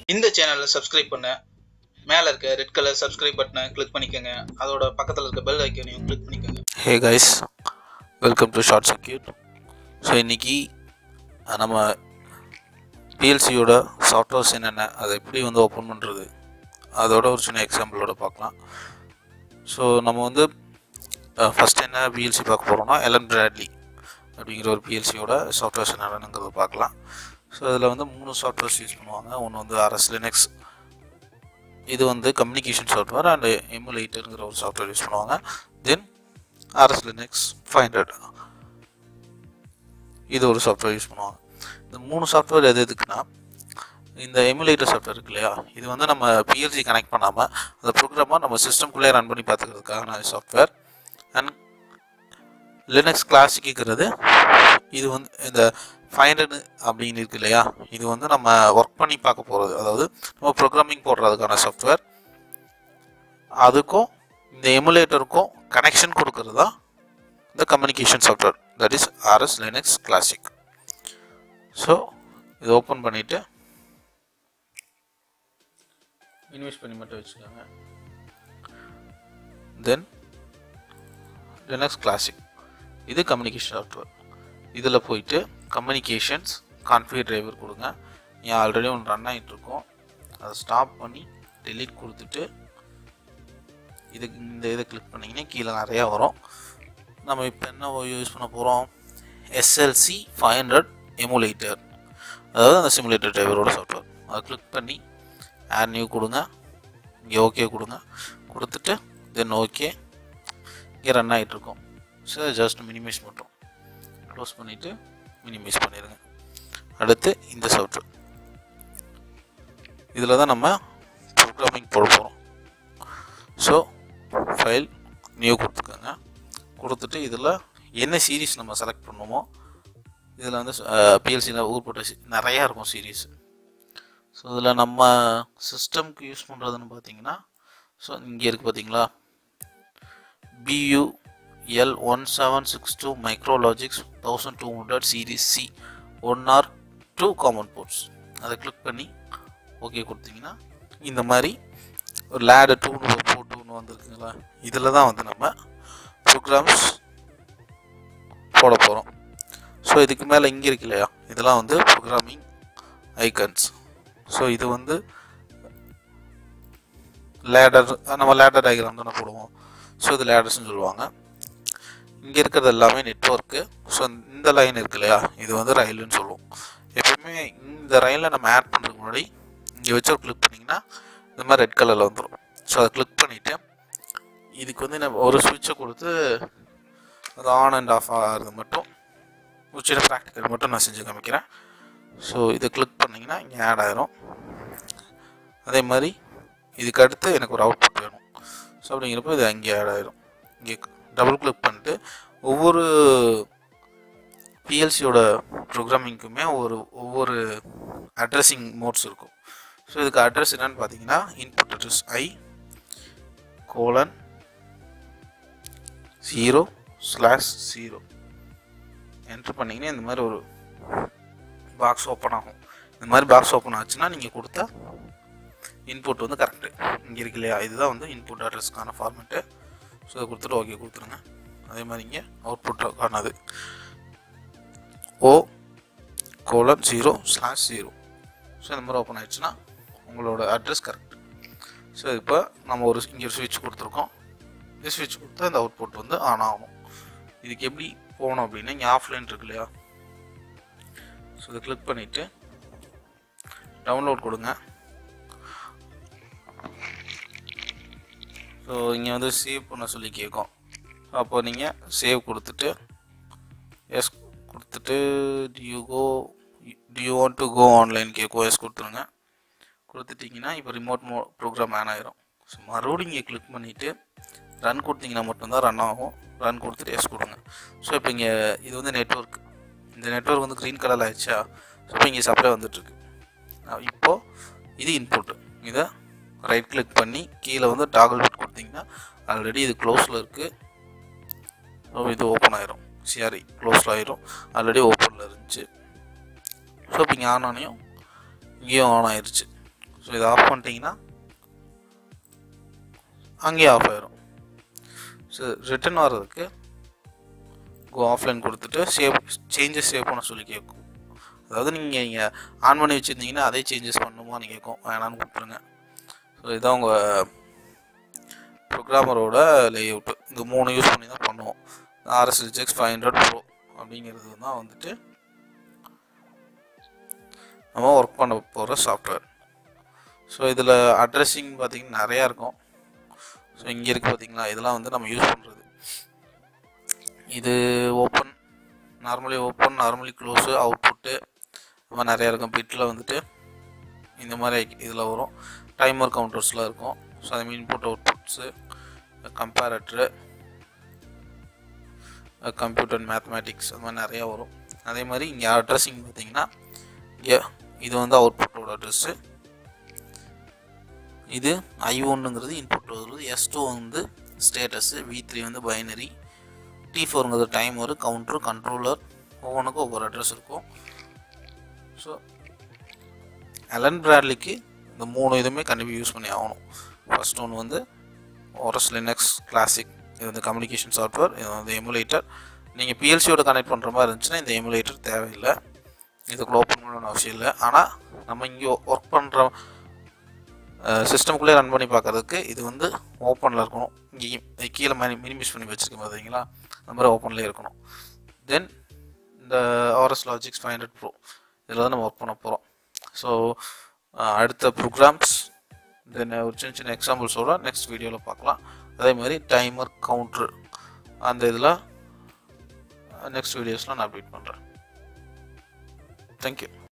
இந்த சேனலை சப்ஸ்கிரைப் பண்ண மேலே இருக்க ரெட் கலர் சப்ஸ்கிரைப் பட்டனை கிளிக் பண்ணிக்கோங்க அதோட பக்கத்தில் இருக்க பெல் ஐக்கனையும் கிளிக் பண்ணிக்கோங்க hey guys welcome to short circuit so இன்றைக்கி நம்ம பிஎல்சியோட சாஃப்ட்வேர்ஸ் என்னென்ன அதை எப்படி வந்து ஓப்பன் பண்ணுறது அதோட ஒரு சின்ன எக்ஸாம்பிளோட பார்க்கலாம் ஸோ நம்ம வந்து ஃபஸ்ட் என்ன பிஎல்சி பார்க்க போகிறோம்னா எலன் பிராட்லி அப்படிங்கிற ஒரு பிஎல்சியோட சாஃப்ட்வேர்ஸ் என்னென்னங்கிறத பார்க்கலாம் ஸோ இதில் வந்து மூணு சாஃப்ட்வேர்ஸ் யூஸ் பண்ணுவாங்க ஒன்று வந்து ஆர்எஸ் லினக்ஸ் இது வந்து கம்யூனிகேஷன் சாஃப்ட்வேர் அண்ட் எமுலேட்டருங்கிற ஒரு சாஃப்ட்வேர் யூஸ் பண்ணுவாங்க then R S Linx five hundred இது ஒரு சாஃப்ட்வேர் யூஸ் பண்ணுவாங்க இந்த மூணு சாஃப்ட்வேர் எது எதுக்குன்னா இந்த எமுலேட்டர் சாஃப்ட்வேர் இருக்கு இல்லையா இது வந்து நம்ம பிஎல்சி கனெக்ட் பண்ணாமல் அந்த ப்ரோக்ராமாக நம்ம சிஸ்டம்குள்ளே ரன் பண்ணி பார்த்துக்கிறதுக்கான சாஃப்ட்வேர் அண்ட் லினக்ஸ் கிளாசிக்குங்கிறது இது வந்து இந்த ஃபைவ் ஹண்ட்ரட் அப்படின்னு இருக்கு இல்லையா இது வந்து நம்ம ஒர்க் பண்ணி பார்க்க போகிறது அதாவது நம்ம ப்ரோக்ராமிங் போடுறதுக்கான சாஃப்ட்வேர் அதுக்கும் இந்த எமுலேட்டருக்கும் கனெக்ஷன் கொடுக்கறது தான் இந்த communication software that is R S Linx classic so இது ஓப்பன் பண்ணிவிட்டு இன்வெஸ்ட் பண்ணி மட்டும் வச்சுக்கோங்க தென் லினக்ஸ் கிளாசிக் இது கம்யூனிகேஷன் சாஃப்ட்வேர் இதில் போயிட்டு கம்யூனிகேஷன்ஸ் கான்ஃபிகர் டிரைவர் கொடுங்க நீங்கள் ஆல்ரெடி ஒன்று ரன் ஆகிட்டு இருக்கோம் அதை ஸ்டாப் பண்ணி டெலீட் கொடுத்துட்டு இதுக்கு இந்த இதை கிளிக் பண்ணிங்கன்னா கீழே நிறையா வரும் நம்ம இப்போ என்ன யூஸ் பண்ண போகிறோம் எஸ்எல்சி ஃபைவ் ஹண்ட்ரட் எமுலேட்டர் அதாவது அந்த சிமுலேட்டர் டிரைவரோட சாஃப்ட்வேர் அதை கிளிக் பண்ணி ஆட் நியூ கொடுங்க இங்கே ஓகே கொடுங்க கொடுத்துட்டு தென் ஓகே இங்கே ரன் ஆகிட்ருக்கோம் ஸோ ஜஸ்ட் மினிமைஸ் மட்டும் க்ளோஸ் பண்ணிவிட்டு மினிமைஸ் பண்ணிடுங்க அடுத்து இந்த சாஃப்ட்வேர் இதில் தான் நம்ம ப்ரோக்ராமிங் போட போகிறோம் ஸோ ஃபைல் நியூ கொடுத்துக்கோங்க கொடுத்துட்டு இதில் என்ன சீரீஸ் நம்ம செலக்ட் பண்ணுமோ இதில் வந்து பிஎல்சியில் ஊர்பட்ட சி- நிறையா இருக்கும் சீரீஸ் ஸோ இதில் நம்ம சிஸ்டம்க்கு யூஸ் பண்ணுறதுன்னு பார்த்தீங்கன்னா ஸோ இங்கே இருக்குது பார்த்தீங்களா பியூ L one seven six two MicroLogix thousand two hundred series C one R two common ports அதை கிளிக் பண்ணி ஓகே கொடுத்தீங்கன்னா இந்த மாதிரி ஒரு லேடு டூன்னு போட்டுன்னு வந்திருக்குங்களா இதில் தான் வந்து நம்ம ப்ரோக்ராம்ஸ் போட போகிறோம் ஸோ இதுக்கு மேலே இங்கே இருக்கு இல்லையா இதெல்லாம் வந்து ப்ரோக்ராமிங் ஐக்கன்ஸ் ஸோ இது வந்து லேடர் நம்ம லேடர் டயக்ராம் தானே போடுவோம் ஸோ இது லேடர்ஸ்னு சொல்லுவாங்க இங்கே இருக்கிறது எல்லாமே நெட்ஒர்க்கு ஸோ இந்த லைன் இருக்கு இல்லையா இது வந்து ரயிலுன்னு சொல்லுவோம் எப்பவுமே இந்த ரயிலில் நம்ம ஆட் பண்ணுறதுக்கு முன்னாடி இங்கே வச்சு ஒரு கிளிக் பண்ணிங்கன்னா இந்த மாதிரி ரெட் கலரில் வந்துடும் ஸோ அதை கிளிக் பண்ணிவிட்டு இதுக்கு வந்து நம்ம ஒரு சுவிட்சை கொடுத்து அது ஆன் அண்ட் ஆஃப் ஆகிறது மட்டும் ஒரு சின்ன ப்ராக்டிக்கல் மட்டும் நான் செஞ்சு காமிக்கிறேன் ஸோ இதை கிளிக் பண்ணிங்கன்னா இங்கே ஆட் ஆயிரும் அதே மாதிரி இதுக்கு அடுத்து எனக்கு ஒரு அவுட்புட் வேணும் ஸோ அப்படிங்கிறப்போ இது அங்கே ஆட் ஆயிரும் இங்கே டபுள் கிளிக் பண்ணிட்டு ஒவ்வொரு பிஎல்சியோட ப்ரோக்ராமிங்க்குமே ஒரு ஒவ்வொரு அட்ரஸிங் மோட்ஸ் இருக்கும் ஸோ இதுக்கு அட்ரஸ் என்னன்னு பார்த்தீங்கன்னா input address I colon zero slash zero enter பண்ணிங்கன்னா இந்த மாதிரி ஒரு பாக்ஸ் ஓப்பன் ஆகும் இந்த மாதிரி பாக்ஸ் ஓப்பன் ஆச்சுன்னா நீங்கள் கொடுத்த இன்புட் வந்து கரெக்டு இங்கே இருக்கு இல்லையா இதுதான் வந்து இன்புட் அட்ரஸ்க்கான ஃபார்மெட்டு ஸோ இதை கொடுத்துட்டு ஓகே கொடுத்துருங்க அதே மாதிரி இங்கே அவுட்புட்டுக்கானது O colon zero slash zero so இந்த மாதிரி ஓப்பன் ஆயிடுச்சுன்னா உங்களோட அட்ரஸ் கரெக்ட் ஸோ இப்போ நம்ம ஒரு இங்கே ஒரு ஸ்விட்ச் கொடுத்துருக்கோம் இந்த ஸ்விட்ச் கொடுத்தா இந்த அவுட்புட் வந்து ஆன் ஆகணும் இதுக்கு எப்படி போகணும் அப்படின்னா இங்கே ஆஃப்லைன் இருக்கு இல்லையா ஸோ இதை கிளிக் பண்ணிவிட்டு டவுன்லோட் கொடுங்க ஸோ இங்கே வந்து சேவ் பண்ண சொல்லி கேட்கும் அப்போ நீங்கள் சேவ் கொடுத்துட்டு எஸ் கொடுத்துட்டு do you go do you want to go online கேட்கும் எஸ் கொடுத்துருங்க கொடுத்துட்டிங்கன்னா இப்போ ரிமோட் மோ ப்ரோக்ராம் ஆன் ஆயிரும் ஸோ மறுபடியும் இங்கே கிளிக் பண்ணிவிட்டு ரன் கொடுத்தீங்கன்னா மட்டும்தான் ரன் ஆகும் ரன் கொடுத்துட்டு எஸ் கொடுங்க ஸோ இப்போ இங்கே இது வந்து நெட்ஒர்க் இந்த நெட்ஒர்க் வந்து க்ரீன் கலரில் ஆயிடுச்சா ஸோ இப்போ இங்கே சப்ளை வந்துட்டுருக்கு இப்போது இது இன்புட்டு இதை ரைட் கிளிக் பண்ணி கீழே வந்து டாகல் பிட் கொடுத்தீங்கன்னா ஆல்ரெடி இது க்ளோஸில் இருக்குது ஸோ இது ஓப்பன் ஆயிரும் சாரி க்ளோஸில் ஆயிரும் ஆல்ரெடி ஓப்பனில் இருந்துச்சு ஸோ இப்போ இங்கே ஆன் ஆனையும் இங்கேயும் ஆன் ஆயிருச்சு ஸோ இதை ஆஃப் பண்ணிட்டீங்கன்னா அங்கேயே ஆஃப் ஆயிரும் ஸோ ரிட்டர்ன் வர்றதுக்கு கோ ஆஃப்லைன் கொடுத்துட்டு சேவ் சேஞ்சஸ் சேவ் பண்ண சொல்லி கேட்கும் அதாவது நீங்கள் நீங்கள் ஆன் பண்ணி வச்சுருந்தீங்கன்னா அதே சேஞ்சஸ் பண்ணுமான்னு கேட்கும் வேணான்னு கொடுத்துருங்க ஸோ இதான் உங்கள் ப்ரோக்ராமரோட லேஅவுட்டு இந்த மூணு யூஸ் பண்ணி தான் பண்ணுவோம் R S Logix five hundred pro அப்படிங்கிறது தான் வந்துட்டு நம்ம ஒர்க் பண்ண போகிற சாஃப்ட்வேர் ஸோ இதில் அட்ரஸிங் பார்த்திங்கன்னா நிறையா இருக்கும் ஸோ இங்கே இருக்குது பார்த்தீங்களா இதெல்லாம் வந்து நம்ம யூஸ் பண்ணுறது இது open normally open normally close output இந்த மாதிரி நிறையா இருக்கும் பிட்டில் வந்துட்டு இந்த மாதிரி இதில் வரும் டைமர் கவுண்டர்ஸ்லாம் இருக்கும் ஸோ அது input outputs comparator computer mathematics அது மாதிரி நிறையா வரும் அதே மாதிரி இங்கே அட்ரஸிங் பார்த்தீங்கன்னா இங்கே இது வந்து அவுட்புட்டோட அட்ரஸ்ஸு இது ஐ ஒன்றுங்கிறது இன்புட் வருது எஸ் டூ வந்து ஸ்டேட்டஸு வி த்ரீ வந்து பைனரி டி ஃபோருங்கிறது டைமரு கவுண்டரு கண்ட்ரோலர் ஒவ்வொன்றுக்கும் ஒவ்வொரு அட்ரஸ் இருக்கும் ஸோ அலன் பிராட்லிக்கு இந்த மூணு இதுவுமே கண்டிப்பாக யூஸ் பண்ணி ஆகணும் ஃபர்ஸ்ட் ஒன்று வந்து ஓரஸ் லினக்ஸ் கிளாசிக் இது வந்து கம்யூனிகேஷன் சாஃப்ட்வேர் இது வந்து எமுலேட்டர் நீங்கள் பிஎல்சியோட கனெக்ட் பண்ணுற மாதிரி இருந்துச்சுன்னா இந்த எமுலேட்டர் தேவையில்லை இதுக்குள்ள ஓப்பன் பண்ணணும்னு அவசியம் இல்லை ஆனால் நம்ம இங்கே ஒர்க் பண்ணுற சிஸ்டம்குள்ளே ரன் பண்ணி பார்க்கறதுக்கு இது வந்து ஓப்பனில் இருக்கணும் இங்கே கீழே மினி மினிமைஸ் பண்ணி வச்சுருக்கேன் பார்த்தீங்களா அந்த மாதிரி ஓப்பன்லேயே இருக்கணும் தென் இந்த R S Logix five hundred pro இதில் தான் நம்ம ஒர்க் பண்ண போகிறோம் ஸோ அடுத்த ப்ரோக்ராம்ஸ் தென் ஒரு சின்ன சின்ன எக்ஸாம்பிள்ஸோட நெக்ஸ்ட் வீடியோவில் பார்க்கலாம் அதே மாதிரி டைமர் கவுண்ட்ரு அந்த இதில் நெக்ஸ்ட் வீடியோஸில் நான் அப்டேட் பண்ணுறேன் தேங்க்யூ